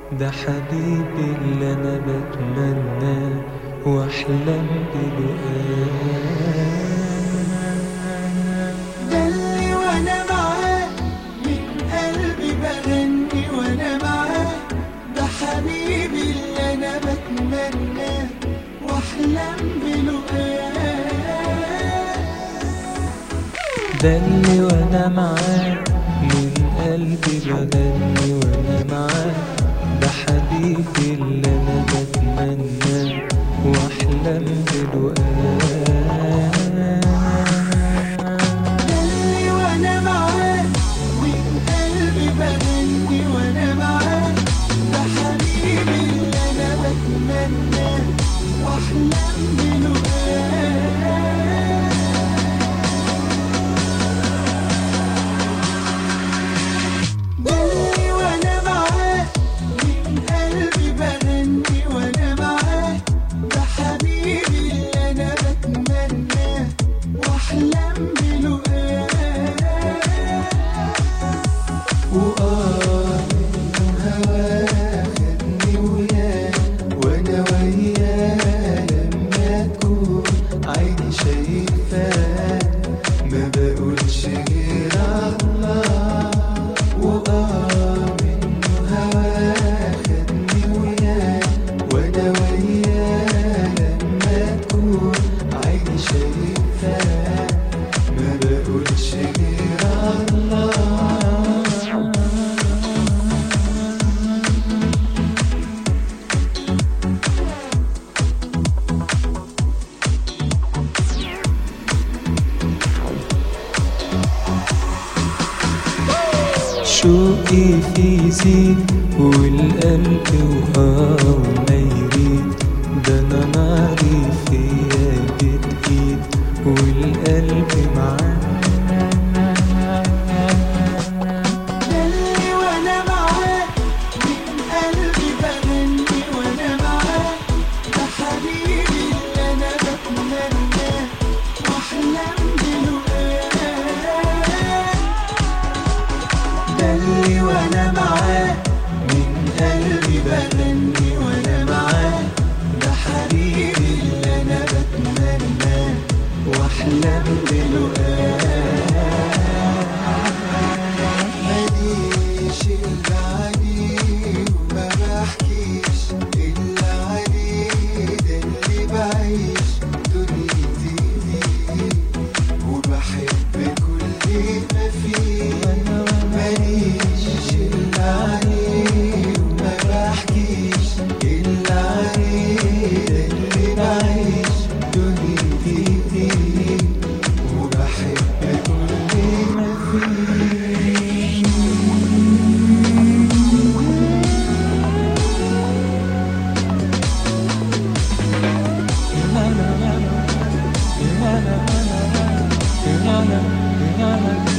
ده حبيبي اللي انا بتمناه واحلم بلقاه ده اللي وانا معاه من قلبي بغني وانا معاه ده حبيبي اللي انا بتمناه واحلم بلقاه ده اللي وانا معاه من قلبي بغني وانا معاه ده حبيبي اللي انا بتمناه واحلم بلقاه ده اللي وانا معاه من قلبي بغني وانا معاه ده حبيبي اللي انا بتمناه واحلم بلقاه دلي وانا معاه من قلبي بغني وانا معاه ده حبيبي اللي انا بتمناه واحلم بلقاه وآه من هواه خدني وياه وانا وياه لما اكون عيني شايفاه ما بقولش غير الله وآه من هواه خدني وياه وانا وياه لما اكون عيني شايفاه ما بقولش غير الله شوقي في زيد والقلب وهاه ما يريد ده انا ناري فيا بتقيد والقلب معاه دلي وانا معاه من قلبي بغني وانا معاه ده حبيبي اللي انا بتمناه واحلم بلقاه دلي وانا معاه من قلبي بغني وانا معاه ده حبيبي اللي انا بتمناه واحلم بلقاه ماليش إلا عليه وما بحكيش إلا عليه ده اللي بعيش دنيتي ليه وبحب كل ما فيه ماليش إلا عليه وما بحكيش إلا عليه ده اللي بعيش دنيتي ليه وبحب كل ما فيه La la la la la la la la la la la